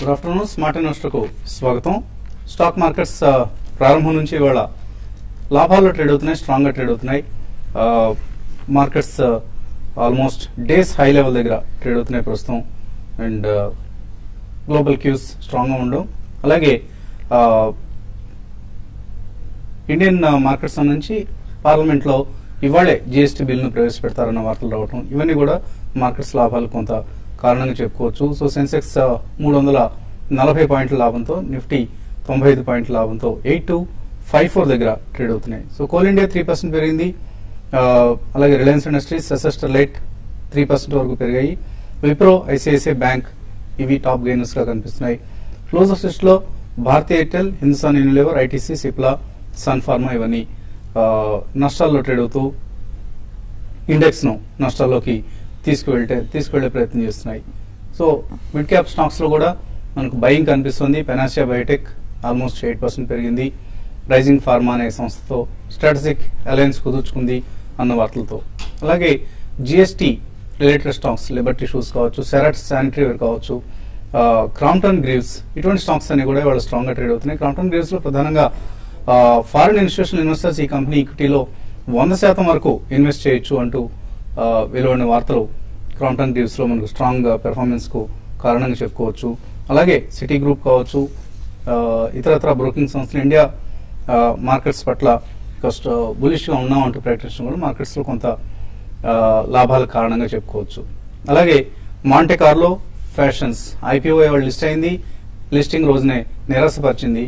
Good afternoon smart ఇన్వెస్టర్కు స్వాగతం stock markets ఆ, ప్రారంభం నుంచి ఇవాళ లాభాల్లో ట్రేడ్ అవుతున్నాయి స్ట్రాంగ్గా ట్రేడ్ అవుతున్నాయి ఆ, మార్కెట్స్ ఆ, ఆల్మోస్ట్ డేస్ హై లెవెల్ దగ్గర ట్రేడ్ అవుతున్నాయి ప్రస్తుతం అండ్ ఆ, గ్లోబల్ క్యూస్ స్ట్రాంగ్గా ఉండడం అలాగే ఆ, ఇండియన్ ఆ, మార్కెట్ సంబంధించి పార్లమెంట్లో ఇవాళే జిఎస్టీ బిల్లును ప్రవేశపెడతారన్న వార్తలు రావటం ఇవన్నీ కూడా మార్కెట్స్ లాభాలు కొంత కారణంగా చెప్పుకోవచ్చు సో సెన్సెక్స్ ఆ, మూడు వందల నలభై పాయింట్ల లాభంతో నిఫ్టీ తొంభై ఐదు పాయింట్ల లాభంతో ఎయిట్ టు ఫైవ్ ఫోర్ దగ్గర ట్రేడ్ అవుతున్నాయి so Coal India three percent పెరిగింది ఆ, అలాగే రిలయన్స్ ఇండస్ట్రీస్ అసెస్టర్ లైట్ త్రీ పర్సెంట్ వరకు పెరిగాయి విప్రో ఐసిఐసిఐ బ్యాంక్ ఇవి టాప్ గెయినర్స్ గా కనిపిస్తున్నాయి క్లోజర్ లిస్ట్ లో Bharti Airtel Hindustan Unilever ITC Cipla Sun Pharma ఇవన్నీ ఆ, నష్టాల్లో ట్రేడ్ అవుతూ ఇండెక్స్ ను నష్టాల్లోకి తీసుకువెళ్తే తీసుకువెళ్లే ప్రయత్నం చేస్తున్నాయి సో మిడ్ క్యాప్ స్టాక్స్ లో కూడా మనకు బయింగ్ కనిపిస్తుంది Panacea Biotec almost eight percent పెరిగింది రైజింగ్ ఫార్మా అనే సంస్థతో స్ట్రాటజిక్ అలయన్స్ కుదుర్చుకుంది అన్న వార్తలతో అలాగే GST related stocks Liberty shoes కావచ్చు సెరట్ శానిటరీ వేర్ కావచ్చు ఆ, క్రాంప్టన్ గ్రీవ్స్ ఇటువంటి స్టాక్స్ అన్ని కూడా ఇవాళ స్ట్రాంగ్ గా ట్రేడ్ అవుతున్నాయి క్రాంప్టన్ గ్రీవ్స్ లో ప్రధానంగా ఆ, ఫారిన్ ఇన్స్టిట్యూషనల్ ఇన్వెస్టర్స్ ఈ కంపెనీ ఈక్విటీలో వంద శాతం వరకు ఇన్వెస్ట్ చేయొచ్చు అంటూ ఆ, వెలువడిన వార్తలు క్రాంప్టన్ గ్రీవ్స్ లో మనకు స్ట్రాంగ్ పెర్ఫార్మెన్స్ కు కారణంగా చెప్పుకోవచ్చు అలాగే సిటీ గ్రూప్ కావచ్చు ఆ, ఇతరత్ర బ్రోకింగ్ సంస్థలు ఇండియా ఆ, మార్కెట్స్ పట్ల కాస్త బులిష్ గా ఉన్నాం అంటూ ప్రకటించడం కూడా మార్కెట్స్ లో కొంత ఆ, లాభాల కారణంగా చెప్పుకోవచ్చు అలాగే మాంటే కార్లో ఫ్యాషన్స్ ఐపీఓ వాళ్ళు లిస్ట్ అయింది లిస్టింగ్ రోజునే నిరాశపరిచింది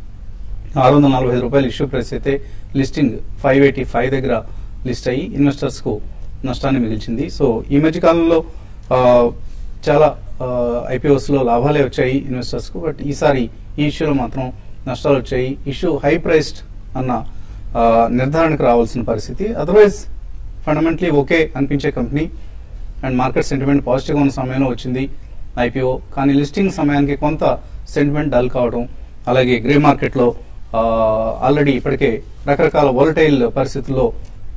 ఆరు వందల నలభై ఐదు రూపాయలు ఇష్యూ ప్రైస్ అయితే లిస్టింగ్ ఫైవ్ ఎయిటీ ఫైవ్ దగ్గర లిస్ట్ అయ్యి ఇన్వెస్టర్స్ కు నష్టాన్ని మిగిల్చింది సో ఈ మధ్య కాలంలో ఆ, చాలా ఐపీఓస్ లో లాభాలే వచ్చాయి ఇన్వెస్టర్స్ కు బట్ ఈసారి ఈ ఇష్యూలో మాత్రం నష్టాలు వచ్చాయి ఇష్యూ హై ప్రైస్డ్ అన్న ఆ, నిర్ధారణకు రావాల్సిన పరిస్థితి అదర్వైజ్ ఫండమెంటలీ ఓకే అనిపించే కంపెనీ అండ్ మార్కెట్ సెంటిమెంట్ పాజిటివ్గా ఉన్న సమయంలో వచ్చింది ఐపీఓ కానీ లిస్టింగ్ సమయానికి కొంత సెంటిమెంట్ డల్ కావడం అలాగే గ్రే మార్కెట్లో ఆల్రెడీ ఇప్పటికే రకరకాల వోలటైల్ పరిస్థితుల్లో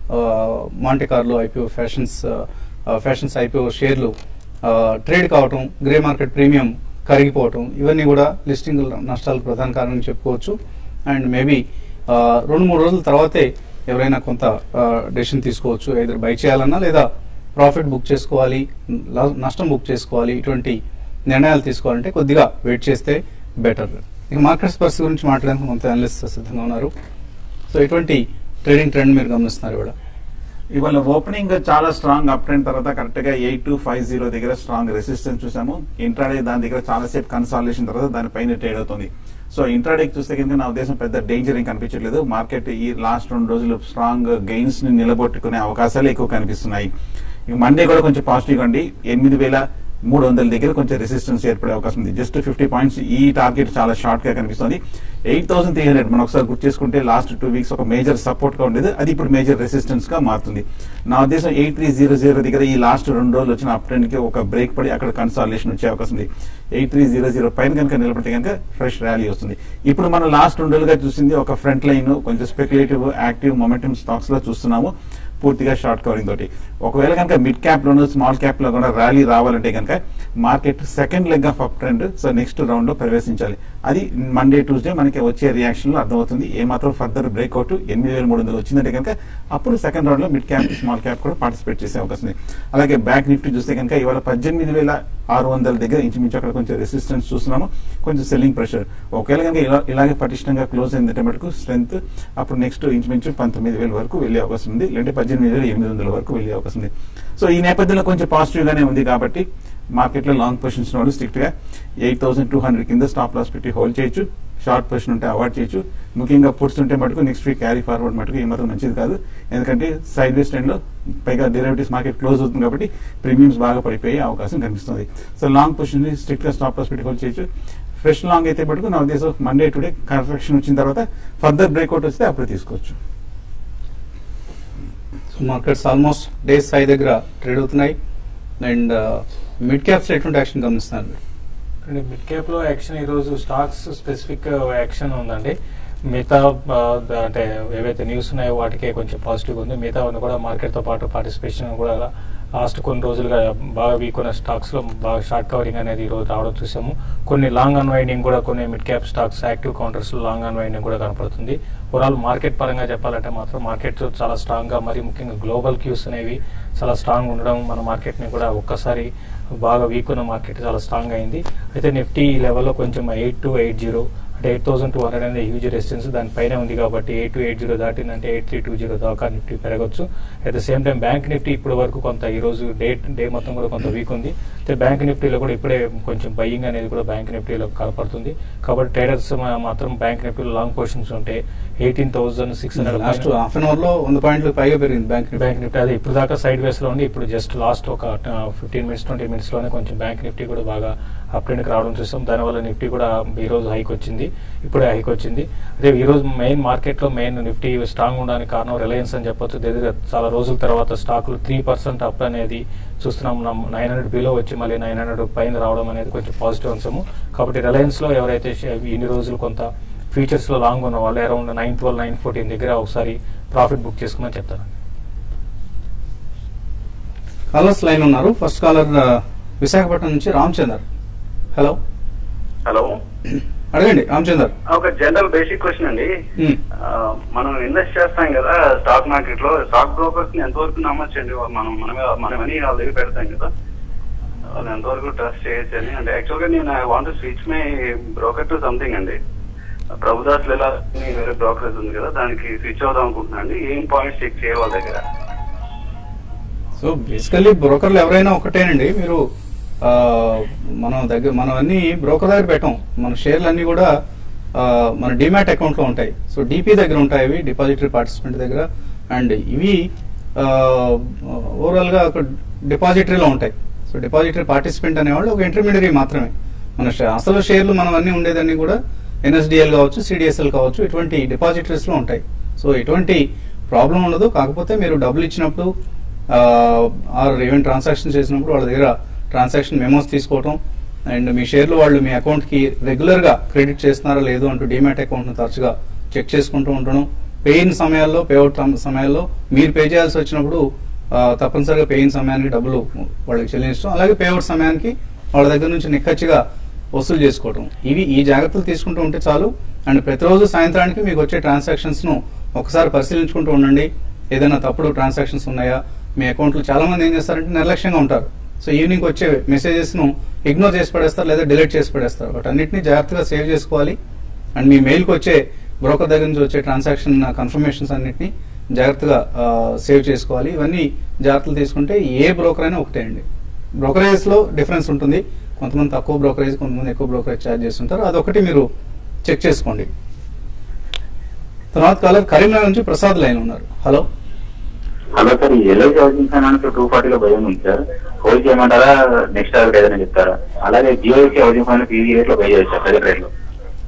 Monte Carlo IPO fashions fashions IPO షేర్లు ట్రేడ్ కావటం గ్రే మార్కెట్ ప్రీమియం కరిగిపోవటం ఇవన్నీ కూడా లిస్టింగ్ నష్టాలకు ప్రధాన కారణం చెప్పుకోవచ్చు అండ్ మేబీ రెండు మూడు రోజుల తర్వాతే ఎవరైనా కొంత డెసిషన్ తీసుకోవచ్చు either బై చేయాలన్నా లేదా ప్రాఫిట్ బుక్ చేసుకోవాలి లా- నష్టం బుక్ చేసుకోవాలి ఇటువంటి నిర్ణయాలు తీసుకోవాలంటే కొద్దిగా వెయిట్ చేస్తే బెటర్ ఇక మార్కెట్స్ పరిస్థితి గురించి మాట్లాడడానికి కొంత అనలిస్ట్ సిద్ధంగా ఉన్నారు సో ఇటువంటి ట్రేడింగ్ ట్రెండ్ మీరు గమనిస్తున్నారు ఇవాళ ఇవాళ ఓపెనింగ్ చాలా స్ట్రాంగ్ అప్ ట్రెండ్ తర్వాత కరెక్ట్ గా ఎయిట్ టు ఫైవ్ జీరో దగ్గర స్ట్రాంగ్ రెసిస్టెన్స్ చూసాము ఇంట్రాడే దాని దగ్గర చాలా సేపు కన్సాలేషన్ తర్వాత దానిపైన ట్రేడ్ అవుతుంది సో ఇంట్రాడే చూస్తే కనుక నా ఉద్దేశం పెద్ద డేంజర్ ఏం కనిపించట్లేదు మార్కెట్ ఈ లాస్ట్ రెండు రోజులు స్ట్రాంగ్ గెయిన్స్ ని నిలబొట్టుకునే అవకాశాలు ఎక్కువ కనిపిస్తున్నాయి ఇక మండే కూడా కొంచెం పాజిటివ్ అండి ఎనిమిది వేల మూడు వందల దగ్గర కొంచెం రెసిస్టెన్స్ ఏర్పడే అవకాశం ఉంది జస్ట్ ఫిఫ్టీ పాయింట్స్ ఈ టార్గెట్ చాలా షార్ట్ గా కనిపిస్తుంది ఎయిట్ థౌసండ్ త్రీ హండ్రెడ్ మనం ఒకసారి గుర్తు చేసుకుంటే లాస్ట్ టూ వీక్స్ ఒక మేజర్ సపోర్ట్ గా ఉండేది అది ఇప్పుడు మేజర్ రెసిస్టెన్స్ గా మారుతుంది నా ఉద్దేశం ఎయిట్ త్రీ జీరో జీరో దగ్గర ఈ లాస్ట్ రెండు రోజులు వచ్చిన అప్ ట్రెండ్ కి ఒక బ్రేక్ పడి అక్కడ కన్సాలేషన్ వచ్చే అవకాశం ఉంది ఎయిట్ త్రీ జీరో జీరో పైన కనుక నిలబడితే కనుక ఫ్రెష్ ర్యాలీ వస్తుంది ఇప్పుడు మనం లాస్ట్ రెండు రోజులుగా చూసింది ఒక ఫ్రంట్ లైన్ కొంచెం స్పెక్యులేటివ్ యాక్టివ్ మొమెంటమ్ స్టాక్స్ లో చూస్తున్నాము పూర్తిగా షార్ట్ కవరింగ్ తోటి ఒకవేళ కనుక మిడ్ క్యాప్ లోను స్మాల్ క్యాప్ లో కూడా ర్యాలీ రావాలంటే కనుక market second leg of up trend so next round లో ప్రవేశించాలి అది మండే ట్యూస్డే మనకి వచ్చే రియాక్షన్ లో అర్థమవుతుంది ఏ మాత్రం ఫర్దర్ బ్రేక్అవుట్ ఎనిమిది వేల మూడు వందలు వచ్చిందంటే కనుక అప్పుడు సెకండ్ రౌండ్ లో మిడ్ క్యాప్ స్మాల్ క్యాప్ కూడా పార్టిసిపేట్ చేసే అవకాశం ఉంది అలాగే బ్యాక్ నిఫ్టీ చూస్తే కనుక ఇవాళ పద్దెనిమిది వేల ఆరు వందల దగ్గర ఇంచుమించు అక్కడ కొంచెం రెసిస్టెన్స్ చూస్తున్నాము కొంచెం సెల్లింగ్ ప్రెషర్ ఒకవేళ కనుక ఇలా ఇలాగే పటిష్టంగా క్లోజ్ అయిందంటే మటుకు స్ట్రెంత్ అప్పుడు నెక్స్ట్ ఇంచుమించు పంతొమ్మిది వేల వరకు వెళ్ళే అవకాశం ఉంది లేదంటే పద్దెనిమిది వేల ఎనిమిది వందల వరకు వెళ్ళే అవకాశం ఉంది సో ఈ నేపథ్యంలో కొంచెం పాజిటివ్ గానే ఉంది కాబట్టి మార్కెట్ లో లాంగ్ పొజిషన్స్ వాళ్ళు స్ట్రిక్ట్ గా ఎయిట్ థౌసండ్ టూ హండ్రెడ్ కింద స్టాప్ లాస్ పెట్టి హోల్డ్ చేయొచ్చు షార్ట్ పొజిషన్ ఉంటే అవాయిడ్ చేయొచ్చు ముఖ్యంగా పుట్స్ ఉంటే మటుకు నెక్స్ట్ వీక్ క్యారీ ఫార్వర్డ్ మటుకు ఏమాత్రం మంచిది కాదు ఎందుకంటే సైడ్ వేస్ ట్రెండ్ లో పైగా డెరివేటివ్స్ మార్కెట్ క్లోజ్ అవుతుంది కాబట్టి ప్రీమియమ్స్ బాగా పడిపోయే అవకాశం కనిపిస్తుంది సో లాంగ్ పొజిషన్ స్ట్రిక్ట్ గా స్టాప్ లాస్ పెట్టి హోల్డ్ చేయొచ్చు ఫ్రెష్ లాంగ్ అయితే మటుకు నా ఉద్దేశం మండే టుడే కరెక్షన్ వచ్చిన తర్వాత ఫర్దర్ బ్రేక్అవుట్ వస్తే అప్పుడు తీసుకోవచ్చు so markets almost days high దగ్గర ట్రేడ్ అవుతున్నాయి అండ్ మిడ్ క్యాప్స్ ఎటువంటి యాక్షన్ గమనిస్తున్నారు అంటే మిడ్ క్యాప్ లో యాక్షన్ ఈ రోజు స్టాక్స్ స్పెసిఫిక్ యాక్షన్ ఉందండి మిగతా ఆ, ద- అంటే ఏవైతే న్యూస్ ఉన్నాయో వాటికే కొంచెం పాజిటివ్ ఉంది మిగతా కూడా మార్కెట్ తో పాటు పార్టిసిపేషన్ కూడా లాస్ట్ కొన్ని రోజులుగా బాగా వీక్ ఉన్న స్టాక్స్ లో బాగా షార్ట్ కవరింగ్ అనేది ఈ రోజు రావడం చూసాము కొన్ని లాంగ్ అన్వైండింగ్ కూడా కొన్ని mid cap stocks active counters లో లాంగ్ అన్వైండింగ్ కూడా కనపడుతుంది ఓవరాల్ మార్కెట్ పరంగా చెప్పాలంటే మాత్రం మార్కెట్ చాలా స్ట్రాంగ్ గా మరి ముఖ్యంగా గ్లోబల్ క్యూస్ అనేవి చాలా స్ట్రాంగ్ ఉండడం మన మార్కెట్ ని కూడా ఒక్కసారి బాగా వీక్ ఉన్న మార్కెట్ చాలా స్ట్రాంగ్ అయింది అయితే నిఫ్టీ లెవెల్లో కొంచెం ఎయిట్ టు ఎయిట్ జీరో అంటే ఎయిట్ థౌసండ్ టూ హండ్రెడ్ అనేది హ్యూజ్ రెసిస్టెన్స్ దానిపైన ఉంది కాబట్టి ఎయిట్ టు ఎయిట్ జీరో దాటిందంటే ఎయిట్ త్రీ టూ జీరో దాకా నిఫ్టీ పెరగచ్చు at the same time bank Nifty ఇప్పుడు వరకు కొంత ఈ రోజు డే డే మొత్తం కూడా కొంత వీక్ ఉంది అయితే బ్యాంక్ నిఫ్టీలో కూడా ఇప్పుడే కొంచెం బయ్యింగ్ అనేది కూడా బ్యాంక్ నిఫ్టీలో కనపడుతుంది కాబట్టి ట్రేడర్స్ మాత్రం బ్యాంక్ నిఫ్టీలో లాంగ్ పొజిషన్స్ ఉంటే eighteen thousand six last hundred half an hour లో వంద పాయింట్లు పైగా పెరిగింది బ్యాంక్ బ్యాంక్ నిఫ్టీ అదే ఇప్పుడు దాకా సైడ్ వేస్ లో ఉంది ఇప్పుడు జస్ట్ లాస్ట్ ఒక ఫిఫ్టీన్ మినిట్స్ ట్వంటీ మినిట్స్ లోనే కొంచెం బ్యాంక్ నిఫ్టీ కూడా బాగా అప్ ట్రెండ్ రావడం చూస్తాం దానివల్ల నిఫ్టీ కూడా ఈ రోజు హైక్ వచ్చింది ఇప్పుడే హైక్ వచ్చింది అదే ఈ రోజు మెయిన్ మార్కెట్ లో మెయిన్ నిఫ్టీ స్ట్రాంగ్ ఉండడానికి కారణం రిలయన్స్ అని చెప్పొచ్చు దగ్గర చాలా రోజుల తర్వాత స్టాకులు త్రీ పర్సెంట్ అప్ అనేది చూస్తున్నాం నైన్ హండ్రెడ్ బిలో వచ్చి మళ్ళీ నైన్ హండ్రెడ్ పైన రావడం అనేది కొంచెం పాజిటివ్ అంశము కాబట్టి రిలయన్స్ లో ఎవరైతే షే- ఇన్ని రోజులు కొంత ఫ్యూచర్స్ లో లాంగ్ ఉన్న వాళ్ళు around nine twelve nine fourteen దగ్గర ఒకసారి ప్రాఫిట్ బుక్ చేసుకోమని చెప్తాను కాలర్స్ లైన్ ఉన్నారు ఫస్ట్ కాలర్ విశాఖపట్నం నుంచి రామచందర్ హలో హలో అడగండి రామచందర్ ఒక జనరల్ బేసిక్ క్వశ్చన్ అండి Hmm. ఆ, మనం ఇన్వెస్ట్ చేస్తాం కదా స్టాక్ మార్కెట్ లో స్టాక్ బ్రోకర్స్ ని ఎంతవరకు నమ్మొచ్చండి మనం మనమే మన మనీ వాళ్ళ దగ్గర పెడతాం కదా వాళ్ళు ఎంతవరకు ట్రస్ట్ చేయొచ్చు అని అంటే యాక్చువల్ గా నేను I want switch my broker to something అండి ప్రభుదాస్ లీలా అని వేరే బ్రోకరేజ్ ఉంది కదా దానికి స్విచ్ అవుదాం అనుకుంటున్నాను అండి ఏం పాయింట్స్ చెక్ చేయాలి వాళ్ళ దగ్గర సో బేసికల్లీ బ్రోకర్లు ఎవరైనా ఒకటేనండి మీరు ఆ, మనం దగ్గర మనం అన్ని బ్రోకర్ దగ్గర పెట్టాం మన షేర్లు అన్ని కూడా ఆ, మన డిమాట్ అకౌంట్ లో ఉంటాయి సో డిపి దగ్గర ఉంటాయి ఇవి డిపాజిటరీ పార్టిసిపెంట్ దగ్గర అండ్ ఇవి ఓవరాల్ గా ఒక డిపాజిటరీలో ఉంటాయి సో డిపాజిటరీ పార్టిసిపెంట్ అనేవాళ్ళు ఒక ఇంటర్మీడియరీ మాత్రమే మన షే- అసలు షేర్లు మనం అన్ని ఉండేదన్నీ కూడా ఎన్ఎస్డిఎల్ కావచ్చు సిడిఎస్ఎల్ కావచ్చు ఇటువంటి డిపాజిటరీస్ లో ఉంటాయి సో ఎటువంటి ప్రాబ్లం ఉండదు కాకపోతే మీరు డబ్బులు ఇచ్చినప్పుడు ఆర్ ఈవెన్ ట్రాన్సాక్షన్ చేసినప్పుడు వాళ్ళ దగ్గర ట్రాన్సాక్షన్ మెమోస్ తీసుకోవటం అండ్ మీ షేర్లు వాళ్ళు మీ అకౌంట్ కి రెగ్యులర్ గా క్రెడిట్ చేస్తున్నారా లేదు అంటూ డిమాట్ అకౌంట్ ను తరచుగా చెక్ చేసుకుంటూ ఉండడం పేయిన్ సమయాల్లో పేఅవుట్ సమయాల్లో మీరు పే చేయాల్సి వచ్చినప్పుడు ఆ, తప్పనిసరిగా పేయిన్ సమయానికి డబ్బులు వాళ్ళకి చెల్లించడం అలాగే పేఅవుట్ సమయానికి వాళ్ళ దగ్గర నుంచి నిక్కచ్చిగా వసూలు చేసుకోవడం ఇవి ఈ జాగ్రత్తలు తీసుకుంటూ ఉంటే చాలు అండ్ ప్రతిరోజు సాయంత్రానికి మీకు వచ్చే ట్రాన్సాక్షన్స్ ను ఒకసారి పరిశీలించుకుంటూ ఉండండి ఏదైనా తప్పుడు ట్రాన్సాక్షన్స్ ఉన్నాయా మీ అకౌంట్లో చాలా మంది ఏం చేస్తారంటే నిర్లక్ష్యంగా ఉంటారు సో ఈవినింగ్ వచ్చే మెసేజెస్ ను ఇగ్నోర్ చేసి పడేస్తారు లేదా డిలీట్ చేసి పడేస్తారు బట్ అన్నిటిని జాగ్రత్తగా సేవ్ చేసుకోవాలి అండ్ మీ మెయిల్కి వచ్చే బ్రోకర్ దగ్గర నుంచి వచ్చే ట్రాన్సాక్షన్ కన్ఫర్మేషన్స్ అన్నిటిని జాగ్రత్తగా సేవ్ చేసుకోవాలి ఇవన్నీ జాగ్రత్తలు తీసుకుంటే ఏ బ్రోకర్ అయినా ఒకటే అండి బ్రోకరేజ్ లో డిఫరెన్స్ ఉంటుంది కొంతమంది తక్కువ బ్రోకరేజ్ కొంతమంది ఎక్కువ బ్రోకరేజ్ ఛార్జ్ చేస్తుంటారు అదొకటి మీరు చెక్ చేసుకోండి తర్వాత కాలర్ కరీంనగర్ నుంచి ప్రసాద్ లైన్ ఉన్నారు హలో హలో సార్ ఈ ఎల్ఐసి హౌసింగ్ ఫైనాన్స్ టూ ఫార్టీలో భయం ఉంది సార్ హోల్డ్ చేయమంటారా నెక్స్ట్ టార్గెట్ ఏదైనా చెప్తారా అలాగే GIC housing finance easy rate లో పే చేయొచ్చు ప్రజెంట్ రేట్ లో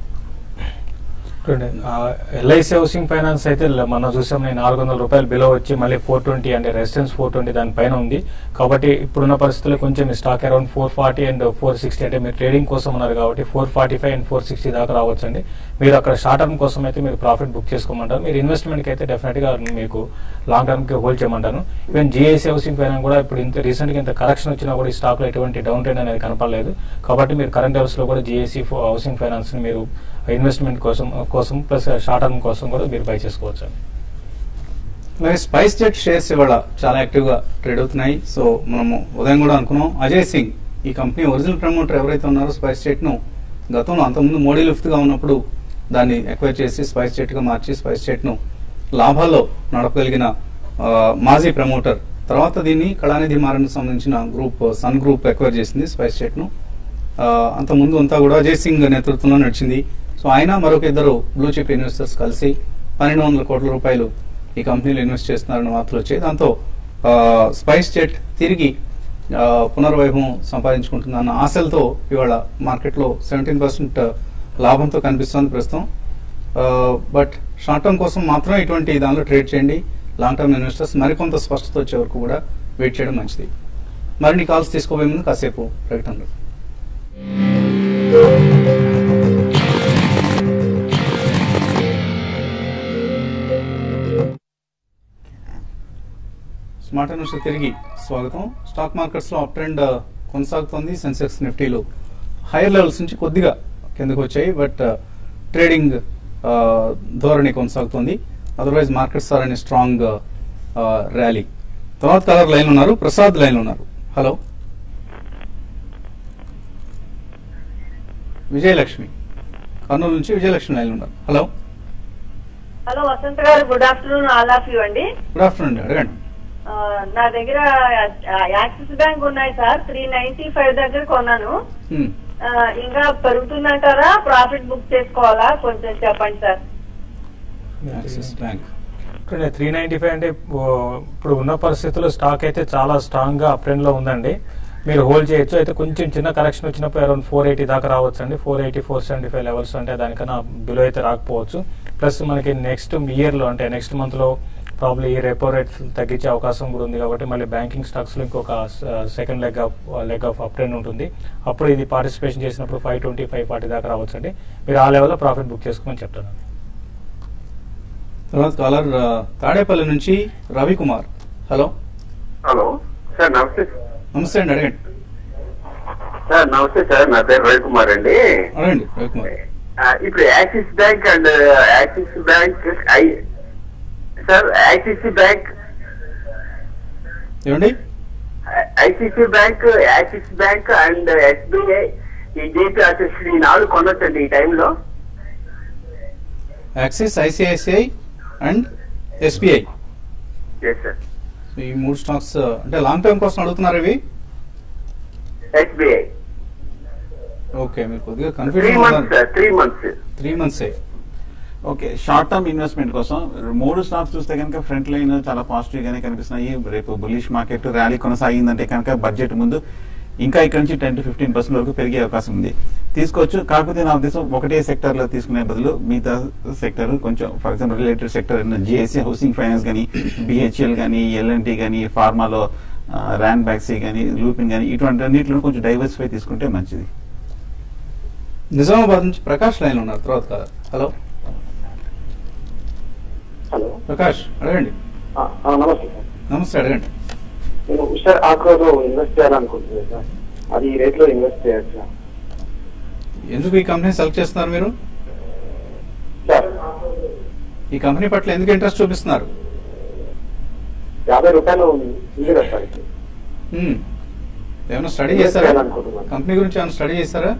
ఎల్ఐసి హౌసింగ్ ఫైనాన్స్ అయితే ల- మనం చూసాం నేను నాలుగు వందల రూపాయలు బిలో వచ్చి మళ్ళీ ఫోర్ ట్వంటీ అంటే రెసిడెన్స్ ఫోర్ ట్వంటీ దానిపైన ఉంది కాబట్టి ఇప్పుడున్న పరిస్థితుల్లో కొంచెం మీ stock around four forty and four sixty అంటే మీరు ట్రేడింగ్ కోసం ఉన్నారు కాబట్టి four forty five and four sixty దాకా రావచ్చు అండి మీరు అక్కడ షార్ట్ టర్మ్ కోసం అయితే మీరు ప్రాఫిట్ బుక్ చేసుకోమంటారు మీరు ఇన్వెస్ట్మెంట్ కి అయితే డెఫినెట్ గా మీకు లాంగ్ టర్మ్ కి హోల్డ్ చేయమంటాను ఈవెన్ జిఐసి హౌసింగ్ ఫైనాన్స్ కూడా ఇప్పుడు ఇంత రీసెంట్ గా ఇంత కరెక్షన్ వచ్చినా కూడా ఈ స్టాక్ లో ఎటువంటి డౌన్ ట్రెండ్ అనేది కనపడలేదు కాబట్టి మీరు కరెంట్ లెవెల్స్ లో కూడా జిఐసి హౌసింగ్ ఫైనాన్స్ ని మీరు ఇన్వెస్ట్మెంట్ కోసం కోసం ప్లస్ షార్ట్ టర్మ్ కోసం కూడా మీరు బై చేసుకోవచ్చు అండి అలాగే స్పైస్ జెట్ షేర్స్ ఇవాళ చాలా యాక్టివ్ గా ట్రేడ్ అవుతున్నాయి సో మనము ఉదయం కూడా అనుకున్నాం అజయ్ సింగ్ ఈ కంపెనీ ఒరిజినల్ ప్రమోటర్ ఎవరైతే ఉన్నారో స్పైస్ జెట్ ను గతంలో అంతకుముందు మోడీ లిఫ్ట్ గా ఉన్నప్పుడు దాన్ని ఎక్వైర్ చేసి స్పైస్ జెట్ గా మార్చి స్పైస్ జెట్ ను లాభాల్లో నడపగలిగిన ఆ, మాజీ ప్రమోటర్ తర్వాత దీన్ని కళానిధి మారన్ సంబంధించిన గ్రూప్ సన్ గ్రూప్ ఎక్వైర్ చేసింది స్పైస్ జెట్ ను ఆ, అంత ముందు అంతా కూడా అజయ్ సింగ్ నేతృత్వంలో నడిచింది సో ఆయన మరొక ఇద్దరు బ్లూ చిప్ ఇన్వెస్టర్స్ కలిసి పన్నెండు వందల కోట్ల రూపాయలు ఈ కంపెనీలో ఇన్వెస్ట్ చేస్తున్నారన్న వార్తలు వచ్చాయి దాంతో ఆ, స్పైస్ జెట్ తిరిగి ఆ, పునర్వైభవం సంపాదించుకుంటుందన్న ఆశలతో ఇవాళ మార్కెట్లో సెవెంటీన్ పర్సెంట్ లాభంతో కనిపిస్తోంది ప్రస్తుతం ఆ, బట్ షార్ట్ టర్మ్ కోసం మాత్రం ఇటువంటి దానిలో ట్రేడ్ చేయండి లాంగ్ టర్మ్ ఇన్వెస్టర్స్ మరికొంత స్పష్టత వచ్చే వరకు కూడా వెయిట్ చేయడం మంచిది మరిన్ని కాల్స్ తీసుకోబోయే ముందు కాసేపు ప్రకటనలు సో స్మార్ట్ న్యూస్ తిరిగి స్వాగతం స్టాక్ మార్కెట్స్ లో అప్ ట్రెండ్ కొనసాగుతోంది సెన్సెక్స్ నిఫ్టీలు హైయర్ లెవెల్స్ నుంచి కొద్దిగా కిందకు వచ్చాయి బట్ ట్రేడింగ్ ధోరణి కొనసాగుతోంది అదర్వైజ్ మార్కెట్స్ ఆర్ అని స్ట్రాంగ్ ర్యాలీ తర్వాత కలర్ లైన్ ఉన్నారు ప్రసాద్ లైన్ ఉన్నారు హలో విజయలక్ష్మి కర్నూలు నుంచి విజయలక్ష్మి లైన్ ఉన్నారు హలో హలో వసంత్ గారు good afternoon all of you అండి గుడ్ ఆఫ్టర్నూన్ అండి అడగండి ఆ, నా దగ్గర ఆ, యాక్సిస్ బ్యాంక్ ఉన్నాయి సార్ త్రీ నైన్టీ ఫైవ్ దగ్గర కొన్నాను Hmm. ఆ, ఇంకా పెరుగుతుందంటారా ప్రాఫిట్ బుక్ చేసుకోవాలా కొంచెం చెప్పండి sir axis bank three ninety five అంటే ఓ, ఇప్పుడు ఉన్న పరిస్థితుల్లో స్టాక్ అయితే చాలా స్ట్రాంగ్ గా అప్ ట్రెండ్ లో ఉందండి మీరు హోల్డ్ చేయొచ్చు అయితే కొంచెం చిన్న కరెక్షన్ వచ్చినప్పుడు అరౌండ్ ఫోర్ ఎయిటీ దాకా రావచ్చు అండి four eighty four seventy five levels అంటే దానికన్నా బిలో అయితే రాకపోవచ్చు ప్లస్ మనకి నెక్స్ట్ ఇయర్ లో అంటే నెక్స్ట్ మంత్ లో ప్రాబ్లీ ఈ రెపో రేట్ తగ్గించే అవకాశం కూడా ఉంది కాబట్టి మళ్ళీ బ్యాంకింగ్ స్టాక్స్ లో ఇంకొక second leg of leg of up trend ఉంటుంది అప్పుడు ఇది పార్టిసిపేషన్ చేసినప్పుడు ఫైవ్ ట్వంటీ ఫైవ్ ఫార్టీ దాకా రావచ్చు అండి మీరు ఆ లెవెల్లో ప్రాఫిట్ బుక్ చేసుకోమని చెప్తాను తర్వాత కాలర్ ఆ, తాడేపల్లి నుంచి రవికుమార్ హలో హలో సార్ నమస్తే నమస్తే అండి అడగండి సార్ నమస్తే సార్ నా పేరు రవికుమార్ అండి అడగండి రవికుమార్ ఆ, ఇప్పుడు axis bank and axis bank ఐ సార్ యాక్సిస్ బ్యాంక్ ఏమండి ICICI bank axis bank and SBI ఈ జీపీ ఆర్టిస్ట్ ఈ నాలుగు కొనొచ్చండి ఈ టైంలో axis ICICI and SBI yes sir ఈ మూడు స్టాక్స్ అంటే లాంగ్ టర్మ్ కోసం అడుగుతున్నారు ఇవి ఎస్బీఐ ఓకే మీరు కొద్దిగా three confusion months sir three months three months okay short term investment కోసం మూడు స్టాక్స్ చూస్తే కనుక ఫ్రంట్ లైన్ చాలా పాజిటివ్ గానే కనిపిస్తున్నాయి రేపు బులిష్ మార్కెట్ ర్యాలీ కొనసాగిందంటే కనుక బడ్జెట్ ముందు ఇంకా ఇక్కడ నుంచి టెన్ టు ఫిఫ్టీన్ పర్సెంట్ వరకు పెరిగే అవకాశం ఉంది తీసుకోవచ్చు కాకపోతే నా ఉద్దేశం ఒకటే సెక్టర్ లో తీసుకునే బదులు మిగతా సెక్టర్ కొంచెం for example related sector GSC housing finance కానీ బిహెచ్ఎల్ కానీ ఎల్ఎన్టీ కానీ ఫార్మాలో ర్యాన్ బ్యాక్సీ కానీ లూపిన్ కానీ ఇటువంటి అన్నింటిలో కొంచెం డైవర్సిఫై తీసుకుంటే మంచిది నిజామాబాద్ నుంచి ప్రకాష్ లైన్ ఉన్నారు తర్వాత కాలర్ హలో హలో ప్రకాష్ అడగండి ఆ, ఆ, నమస్తే సార్ నమస్తే అడగండి నేను ఉషర్ ఆక్రోలో ఇన్వెస్ట్ చేయాలనుకుంటున్నాను సార్ అది ఈ రేట్ లో ఇన్వెస్ట్ చేయొచ్చా ఎందుకు ఈ కంపెనీ సెలెక్ట్ చేస్తున్నారు మీరు సార్ ఈ కంపెనీ పట్ల ఎందుకు ఇంట్రెస్ట్ చూపిస్తున్నారు యాభై రూపాయలు ఉంది కదా సార్ ఇది. Hmm. ఏమైనా స్టడీ Invest చేశారా చేయాలనుకుంటున్నాను. కంపెనీ గురించి ఏమైనా స్టడీ చేశారా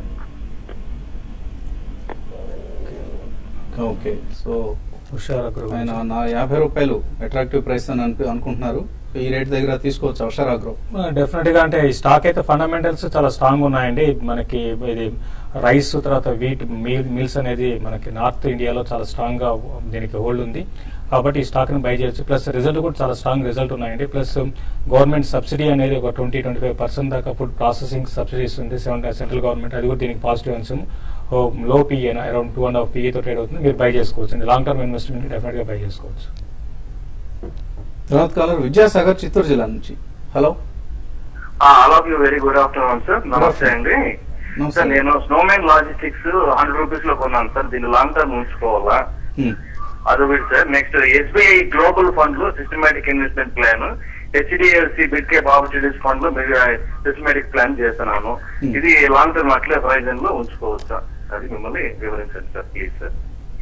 ఓకే సో హుషార్ అగ్రో ఆయన నా యాభై రూపాయలు అట్రాక్టివ్ ప్రైస్ అని అను- అనుకుంటున్నారు ఈ రేట్ దగ్గర తీసుకోవచ్చు అవసరాగ్రో డెఫినెట్ గా అంటే ఈ స్టాక్ అయితే ఫండమెంటల్స్ చాలా స్ట్రాంగ్ ఉన్నాయండి మనకి ఇది రైస్ తర్వాత వీట్ మీల్ మిల్స్ అనేది మనకి నార్త్ ఇండియాలో చాలా స్ట్రాంగ్ గా దీనికి హోల్డ్ ఉంది కాబట్టి ఈ స్టాక్ ని బై చేయొచ్చు ప్లస్ రిజల్ట్ కూడా చాలా స్ట్రాంగ్ రిజల్ట్ ఉన్నాయండి ప్లస్ గవర్నమెంట్ సబ్సిడీ అనేది ఒక ట్వంటీ ట్వంటీ ఫైవ్ పర్సెంట్ దాకా ఫుడ్ ప్రాసెసింగ్ సబ్సిడీస్ ఉంది సెంట్రల్ గవర్నమెంట్ అది కూడా దీనికి పాజిటివ్ అంశం లో PA around two and half పిఏతో ట్రేడ్ అవుతుంది మీరు బై చేసుకోవచ్చు అండి లాంగ్ టర్మ్ ఇన్వెస్ట్మెంట్ డెఫినెట్ గా బై చేసుకోవచ్చు తర్వాత కాలర్ విద్యాసాగర్ చిత్తూరు జిల్లా నుంచి hello all of you very good afternoon sir నమస్తే అండి నమస్తే. సార్ నేను స్నోమెన్ లాజిస్టిక్స్ హండ్రెడ్ రూపీస్ లో కొన్నాను సార్ దీన్ని లాంగ్ టర్మ్ ఉంచుకోవాలా Hmm. అదొకటి sir next SBI global fund లో systematic investment plan HDFC mid cap opportunities fund లో సిస్టమేటిక్ ప్లాన్ చేస్తున్నాను Hmm. ఇది లాంగ్ టర్మ్ అట్లే హొరైజన్ లో ఉంచుకోవచ్చా అది మిమ్మల్ని వివరించండి సార్ ప్లీజ్ సార్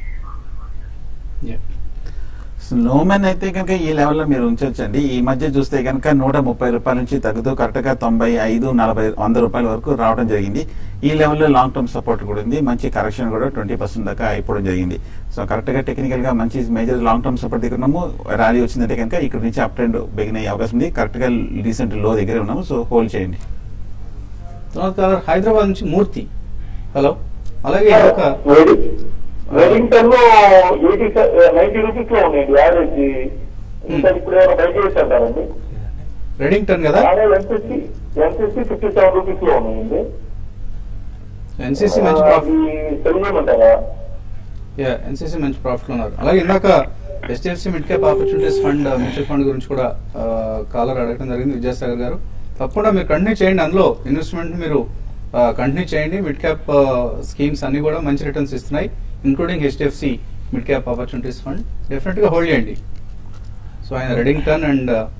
Yeah. స్నోమెన్ అయితే కనుక ఈ లెవెల్లో మీరు ఉంచొచ్చండి ఈ మధ్య చూస్తే కనుక నూట ముప్పై రూపాయల నుంచి తగ్గుతూ కరెక్ట్ గా తొంభై ఐదు నలభై వంద రూపాయల వరకు రావడం జరిగింది ఈ లెవెల్లో లాంగ్ టర్మ్ సపోర్ట్ కూడా ఉంది మంచి కరెక్షన్ కూడా ట్వంటీ పర్సెంట్ దాకా అయిపోవడం జరిగింది సో కరెక్ట్ గా టెక్నికల్ గా మంచి మేజర్ లాంగ్ టర్మ్ సపోర్ట్ దగ్గర ఉన్నాము ర్యాలీ వచ్చిందంటే కనుక ఇక్కడ నుంచి అప్ ట్రెండ్ బిగిన్ అయ్యే అవకాశం ఉంది కరెక్ట్ గా రీసెంట్ లో దగ్గర ఉన్నాము సో హోల్డ్ చేయండి తర్వాత కాలర్ హైదరాబాద్ నుంచి మూర్తి హలో అలాగే ఇంకొక వెడి- వెడింగ్టన్ లో ఎయిటీ నైన్టీ రూపీస్ లో ఉన్నాయండి యావరేజ్ ఇంకా ఇప్పుడు ఏమైనా బయట చేసేద్దామండి రెడింగ్టన్ కదా MCC MCC fifty seven rupees లో ఉన్నాయండి ఎన్సీసీ మంచి ప్రాఫిట్ తెలియమంటారా యా ఎన్సీసీ మంచి ప్రాఫిట్ ఉన్నారు అలాగే ఇందాక HDFC mid cap opportunities fund mutual fund గురించి కూడా కాలర్ అడగడం జరిగింది విద్యాసాగర్ గారు తప్పకుండా మీరు కంటిన్యూ చేయండి అందులో ఇన్వెస్ట్మెంట్ మీరు కంటిన్యూ చేయండి మిడ్ క్యాప్ స్కీమ్స్ అన్ని కూడా మంచి రిటర్న్స్ ఇస్తున్నాయి including HDFC mid cap opportunities fund definite గా హోల్డ్ చేయండి సో ఆయన రెడింగ్టన్ అండ్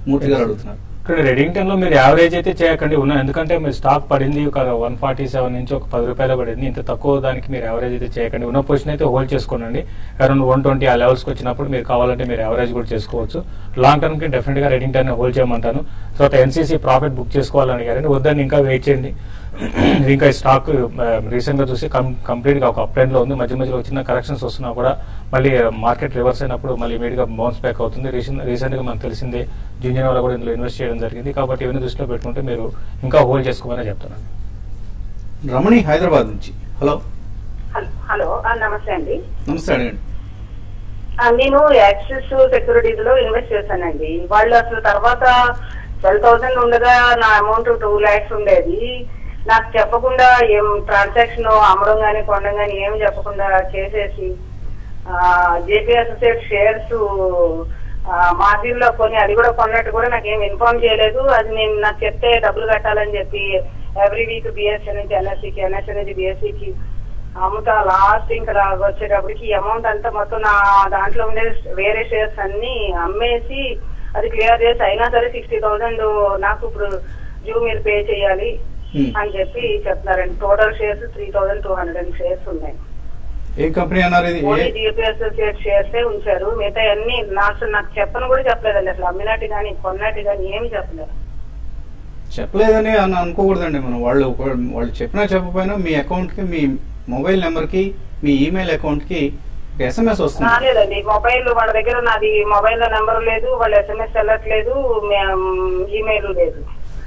మూర్తి గారు అడుగుతున్నారు ఇక్కడ రెడింగ్టన్ లో మీరు యావరేజ్ అయితే చేయకండి ఉన్న ఎందుకంటే మీరు స్టాక్ పడింది ఒక వన్ ఫార్టీ సెవెన్ నుంచి ఒక పది రూపాయలు పడింది ఇంత తక్కువ దానికి మీరు యావరేజ్ అయితే చేయకండి ఉన్న పొజిషన్ అయితే హోల్డ్ చేసుకోనండి అరౌండ్ వన్ ట్వంటీ ఆ లెవెల్స్ కి వచ్చినప్పుడు మీరు కావాలంటే మీరు యావరేజ్ కూడా చేసుకోవచ్చు లాంగ్ టర్మ్ కి డెఫినెట్ గా రెడింగ్టన్ హోల్డ్ చేయమంటాను తర్వాత ఎన్సీసీ ప్రాఫిట్ బుక్ చేసుకోవాలని అడిగారండి వద్దని ఇంకా వెయిట్ చేయండి ఇది ఇంకా ఈ స్టాక్ రీసెంట్ గా చూసి కంప్లీట్ గా ఒక అప్ ట్రెండ్ లో ఉంది మధ్య మధ్యలో చిన్న కరెక్షన్స్ వస్తున్నా కూడా మళ్ళీ మార్కెట్ రివర్స్ అయినప్పుడు మళ్ళీ ఇమీడియట్ గా బౌన్స్ బ్యాక్ అవుతుంది రీసెంట్ గా మనకు తెలిసిందే జూనియర్ వాళ్ళు కూడా ఇందులో ఇన్వెస్ట్ చేయడం జరిగింది కాబట్టి ఇవన్నీ దృష్టిలో పెట్టుకుంటే మీరు ఇంకా హోల్డ్ చేసుకోమని చెప్తున్నాను రమణి హైదరాబాద్ నుంచి హలో హలో హలో ఆ, నమస్తే అండి నమస్తే అడగండి ఆ, నేను యాక్సిస్ సెక్యూరిటీస్ లో ఇన్వెస్ట్ చేశానండి వాళ్ళు అసలు తర్వాత ట్వెల్వ్ థౌసండ్ ఉండగా నా అమౌంట్ టూ ల్యాక్స్ ఉండేది నాకు చెప్పకుండా ఏం ట్రాన్సాక్షన్ అమ్మడం గానీ కొనడం గానీ ఏమి చెప్పకుండా చేసేసి జేపీ అసోసియేట్ షేర్స్ మార్జిన్ లో కొని అది కూడా కొన్నట్టు కూడా నాకు ఏం ఇన్ఫార్మ్ చేయలేదు అది నేను నాకు చెప్తే డబ్బులు కట్టాలని చెప్పి ఎవ్రీ వీక్ బిఎస్సీ నుంచి ఎన్ఎస్సికి ఎన్ఎస్సీ నుంచి బిఎస్సికి అమ్ముతా లాస్ట్ ఇంకా రా- వచ్చేటప్పటికి ఈ అమౌంట్ అంతా మొత్తం నా దాంట్లో ఉండే వేరే షేర్స్ అన్ని అమ్మేసి అది క్లియర్ చేసి అయినా సరే సిక్స్టీ థౌసండ్ నాకు ఇప్పుడు డ్యూ మీరు పే చేయాలి Hmm. అని చెప్పి చెప్తున్నారండి total shares three thousand two hundred shares ఉన్నాయి ఏ కంపెనీ అన్నారు ఇది ఓన్లీ ఏ- జిపి అసోసియేట్ షేర్సే ఉంచారు మిగతా అన్ని నాకు నాకు చెప్పను కూడా చెప్పలేదండి అసలు అమ్మినట్టు కానీ కొన్నట్టు కానీ ఏమి చెప్పలేదు చెప్పలేదని అని అనుకోకూడదండి మనం వాళ్ళు ఒక- వాళ్ళు చెప్పినా చెప్పకపోయినా మీ అకౌంట్ కి మీ మొబైల్ నెంబర్ కి మీ ఈమెయిల్ అకౌంట్ కి ఎస్ఎంఎస్ వస్తుంది రాలేదండి మొబైల్ వాళ్ళ దగ్గర నాది మొబైల్ లో నెంబర్ లేదు వాళ్ళు ఎస్ఎంఎస్ వెళ్ళట్లేదు ఈమెయిల్ లేదు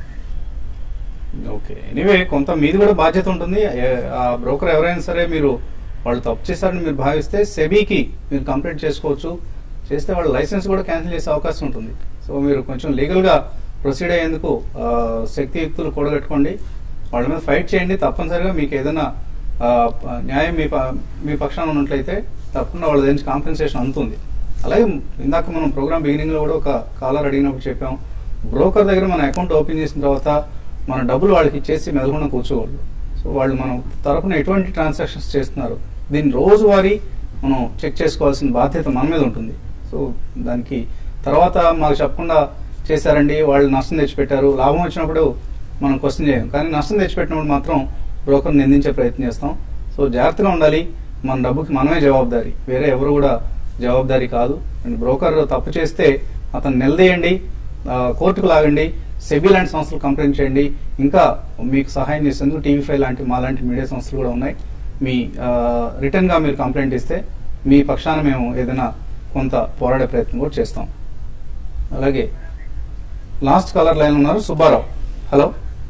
ఓకే ఎనీవే కొంత మీది కూడా బాధ్యత ఉంటుంది ఏ- ఆ బ్రోకర్ ఎవరైనా సరే మీరు వాళ్ళు తప్పు చేశారని మీరు భావిస్తే సెబీకి మీరు కంప్లైంట్ చేసుకోవచ్చు చేస్తే వాళ్ళ లైసెన్స్ కూడా క్యాన్సిల్ చేసే అవకాశం ఉంటుంది సో మీరు కొంచెం లీగల్ గా ప్రొసీడ్ అయ్యేందుకు ఆ, శక్తియుక్తులు కూడగట్టుకోండి వాళ్ళ మీద ఫైట్ చేయండి తప్పనిసరిగా మీకు ఏదైనా ఆ, న్యాయం మీ ప- మీ పక్షాన ఉన్నట్లయితే తప్పకుండా వాళ్ళ దగ్గర నుంచి కాంపెన్సేషన్ అందుతుంది అలాగే ఇందాక మనం ప్రోగ్రామ్ బిగినింగ్ లో కూడా ఒక కాలర్ అడిగినప్పుడు చెప్పాం బ్రోకర్ దగ్గర మన అకౌంట్ ఓపెన్ చేసిన తర్వాత మన డబ్బులు వాళ్ళకి ఇచ్చేసి మెదలకుండా కూర్చోకూడదు సో వాళ్ళు మనం తరపున ఎటువంటి ట్రాన్సాక్షన్స్ చేస్తున్నారు దీన్ని రోజువారీ మనం చెక్ చేసుకోవాల్సిన బాధ్యత మన మీద ఉంటుంది సో దానికి తర్వాత మాకు చెప్పకుండా చేశారండి వాళ్ళు నష్టం తెచ్చిపెట్టారు లాభం వచ్చినప్పుడు మనం క్వశ్చన్ చేయం కానీ నష్టం తెచ్చిపెట్టినప్పుడు మాత్రం బ్రోకర్ నిందించే ప్రయత్నం చేస్తాం సో జాగ్రత్తగా ఉండాలి మన డబ్బుకి మనమే జవాబుదారీ వేరే ఎవరు కూడా జవాబుదారీ కాదు అండ్ బ్రోకర్ తప్పు చేస్తే అతను నిలదీయండి ఆ, కోర్టుకు లాగండి సెబీ లాంటి సంస్థలు కంప్లైంట్ చేయండి ఇంకా మీకు సహాయం చేసేందుకు టీవీ ఫైవ్ లాంటి మా లాంటి మీడియా సంస్థలు కూడా ఉన్నాయి మీ రిటర్న్ గా మీరు కంప్లైంట్ ఇస్తే మీ పక్షాన మేము ఏదైనా కొంత పోరాడే ప్రయత్నం కూడా చేస్తాం అలాగే లాస్ట్ కలర్ లైన్ ఉన్నారు సుబ్బారావు హలో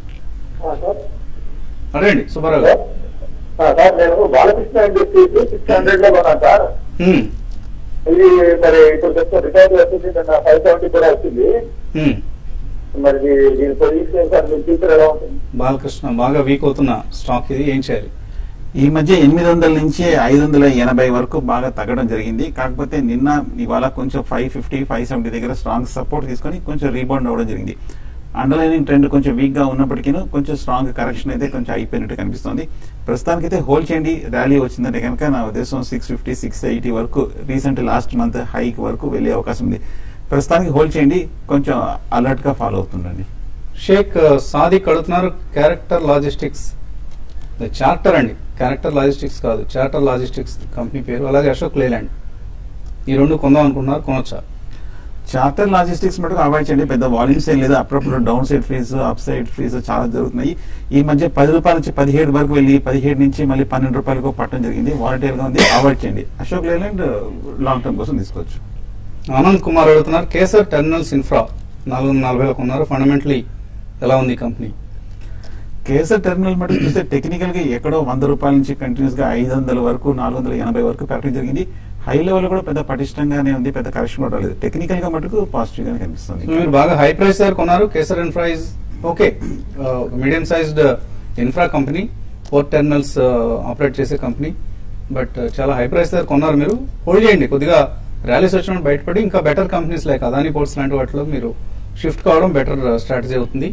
సార్ అడగండి సుబ్బారావు గారు సార్ నేను బాలకృష్ణ అని చెప్పి సిక్స్ హండ్రెడ్ లో కొన్నాను సార్ హ్మ్, ఇది మరి ఇప్పుడు కొంచెం రిటైర్ వచ్చేసి ఫైవ్ సెవెంటీ కూడా వచ్చింది హ్మ్. మరి దీ- దీని పొజిషన్ సార్ మీ ఫ్యూచర్ ఎలా ఉంటుంది బాలకృష్ణ బాగా వీక్ అవుతున్న స్టాక్ ఇది ఏం చేయాలి ఈ మధ్య ఎనిమిది వందల నుంచి ఐదు వందల ఎనభై వరకు బాగా తగ్గడం జరిగింది కాకపోతే నిన్న ఇవాళ కొంచెం ఫైవ్ ఫిఫ్టీ ఫైవ్ సెవెంటీ దగ్గర స్ట్రాంగ్ సపోర్ట్ తీసుకొని కొంచెం రీబౌండ్ అవ్వడం జరిగింది అండర్లైనింగ్ ట్రెండ్ కొంచెం వీక్ గా ఉన్నప్పటికీ కొంచెం స్ట్రాంగ్ కరెక్షన్ అయితే కొంచెం అయిపోయినట్టు కనిపిస్తుంది ప్రస్తుతానికైతే హోల్డ్ చేయండి ర్యాలీ వచ్చిందంటే కనుక నా ఉద్దేశం సిక్స్ ఫిఫ్టీ సిక్స్ ఎయిటీ వరకు రీసెంట్ లాస్ట్ మంత్ హైక్ వరకు వెళ్ళే అవకాశం ఉంది ప్రస్తుతానికి హోల్డ్ చేయండి కొంచెం అలర్ట్ గా ఫాలో అవుతుండండి షేక్ ఆ, సాదిక్ అడుగుతున్నారు క్యారెక్టర్ లాజిస్టిక్స్ చార్టర్ అండి క్యారెక్టర్ లాజిస్టిక్స్ కాదు చార్టర్ లాజిస్టిక్స్ కంపెనీ పేరు అలాగే అశోక్ లేలాండ్ ఈ రెండు కొందాం అనుకుంటున్నారు కొనొచ్చా చార్టర్ లాజిస్టిక్స్ మటుకు అవాయిడ్ చేయండి పెద్ద వాల్యూమ్స్ ఏం లేదు అప్పుడప్పుడు డౌన్ సైడ్ ఫీజు అప్ సైడ్ ఫీజు చాలా జరుగుతున్నాయి ఈ మధ్య పది రూపాయల నుంచి పదిహేడు వరకు వెళ్ళి పదిహేడు నుంచి మళ్ళీ పన్నెండు రూపాయలకు పట్టడం జరిగింది వాలంటీర్ గా ఉంది అవాయిడ్ చేయండి అశోక్ లేలాండ్ లాంగ్ టర్మ్ కోసం తీసుకోవచ్చు ఆనంద్ కుమార్ అడుగుతున్నారు కేసర్ టెర్మినల్స్ ఇన్ఫ్రా నాలుగు వందల నలభై ఒక ఉన్నారు ఫండమెంటలీ ఎలా ఉంది ఈ కంపెనీ కేసర్ టెర్మినల్ మటుకు చూస్తే టెక్నికల్ గా ఎక్కడో వంద రూపాయల నుంచి కంటిన్యూస్ గా ఐదు వందల వరకు నాలుగు వందల ఎనభై వరకు పెరగడం జరిగింది హై లెవెల్ కూడా పెద్ద పటిష్టంగానే ఉంది పెద్ద కరెక్షన్ కూడా రాలేదు టెక్నికల్ గా మటుకు పాజిటివ్ గానే కనిపిస్తుంది సో మీరు బాగా హై ప్రైస్ దగ్గర కొన్నారు Kesar infra is okay medium sized infra company port terminals operate చేసే కంపెనీ బట్ చాలా హై ప్రైస్ దగ్గర కొన్నారు మీరు హోల్డ్ చేయండి కొద్దిగా ర్యాలీస్ వచ్చినప్పుడు బయటపడి ఇంకా better companies like Adani ports లాంటి వాటిలో మీరు షిఫ్ట్ కావడం బెటర్ స్ట్రాటజీ అవుతుంది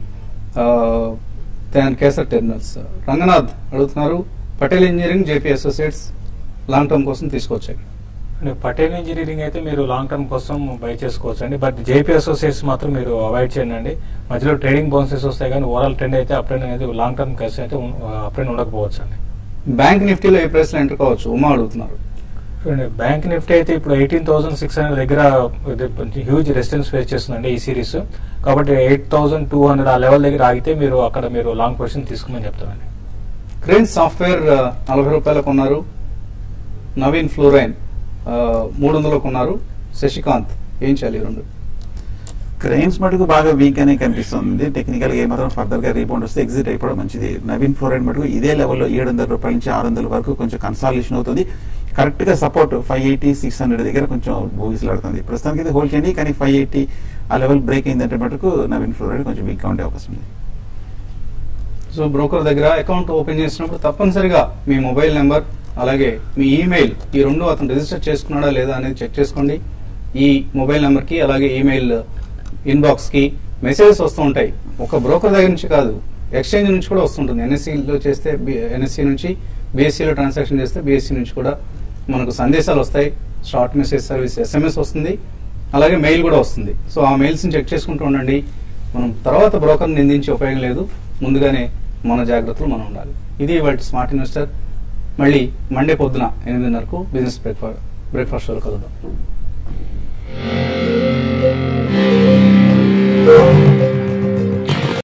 దాని కేసర్ టెర్మినల్స్ రంగనాథ్ అడుగుతున్నారు Patel engineering JP associates long term కోసం తీసుకొచ్చాయి అంటే పటేల్ ఇంజనీరింగ్ అయితే మీరు లాంగ్ టర్మ్ కోసం బై చేసుకోవచ్చు అండి బట్ జేపీ అసోసియేట్స్ మాత్రం మీరు అవాయిడ్ చేయండి అండి మధ్యలో ట్రేడింగ్ బౌన్సెస్ వస్తాయి కానీ ఓవరాల్ ట్రెండ్ అయితే అప్ ట్రెండ్ అనేది లాంగ్ టర్మ్ కేసు అయితే అప్ ట్రెండ్ ఉండకపోవచ్చు అండి బ్యాంక్ నిఫ్టీలో ఏ ప్రైస్ లో ఎంటర్ కావచ్చు ఉమా అడుగుతున్నారు చూడండి బ్యాంక్ నిఫ్టీ అయితే ఇప్పుడు ఎయిటీన్ థౌసండ్ సిక్స్ హండ్రెడ్ దగ్గర హ్యూజ్ రెసిస్టెన్స్ ఫేస్ చేస్తుందండి ఈ సిరీస్ కాబట్టి ఎయిట్ థౌసండ్ టూ హండ్రెడ్ ఆ లెవెల్ దగ్గర ఆగితే మీరు అక్కడ మీరు లాంగ్ పొజిషన్ తీసుకోమని చెప్తామండి క్రెయిన్ సాఫ్ట్వేర్ ఆ, నలభై రూపాయలకు కొన్నారు నవీన్ ఫ్లోరైన్ ఆ, మూడు వందలకు కొన్నారు శశికాంత్ ఏం చేయాలి ఈ రెండు క్రెయిన్స్ మటుకు బాగా వీక్ గానే కనిపిస్తుంది టెక్నికల్ గా ఏమాత్రం ఫర్దర్ గా రీబౌండ్ వస్తే ఎగ్జిట్ అయిపోవడం మంచిది నవీన్ ఫ్లోరైడ్ మటుకు ఇదే లెవెల్లో ఏడు వందల రూపాయల నుంచి ఆరు వందల వరకు కొంచెం కన్సాలేషన్ అవుతుంది కరెక్ట్ గా support five eighty six hundred దగ్గర కొంచెం ఊగిసలాడుతుంది ప్రస్తుతానికి అయితే హోల్డ్ చేయండి కానీ ఫైవ్ ఎయిటీ ఆ లెవెల్ బ్రేక్ అయిందంటే మటుకు నవీన్ ఫ్లోరైడ్ కొంచెం వీక్ గా ఉండే అవకాశం ఉంది సో బ్రోకర్ దగ్గర అకౌంట్ ఓపెన్ చేసినప్పుడు తప్పనిసరిగా మీ మొబైల్ నెంబర్ అలాగే మీ ఈమెయిల్ ఈ రెండు అతను రిజిస్టర్ చేసుకున్నాడా లేదా అనేది చెక్ చేసుకోండి ఈ మొబైల్ నెంబర్ కి అలాగే ఈమెయిల్ ఇన్బాక్స్ కి మెసేజెస్ వస్తూ ఉంటాయి ఒక బ్రోకర్ దగ్గర నుంచి కాదు ఎక్స్చేంజ్ నుంచి కూడా వస్తుంటుంది NSE లో చేస్తే ఎన్ఎస్సి నుంచి BSE లో ట్రాన్సాక్షన్ చేస్తే బిఎస్సి నుంచి కూడా మనకు సందేశాలు వస్తాయి షార్ట్ మెసేజ్ సర్వీస్ ఎస్ఎంఎస్ వస్తుంది అలాగే మెయిల్ కూడా వస్తుంది సో ఆ మెయిల్స్ని చెక్ చేసుకుంటూ ఉండండి మనం తర్వాత బ్రోకర్ నిందించే ఉపయోగం లేదు ముందుగానే మన జాగ్రత్తలు మనం ఉండాలి ఇది వాటి స్మార్ట్ ఇన్వెస్టర్ మళ్ళీ మండే పొద్దున ఎనిమిదిన్నరకు బిజినెస్ బ్రేక్ఫాస్ట్ బ్రేక్ఫాస్ట్ షోలో కలుద్దాం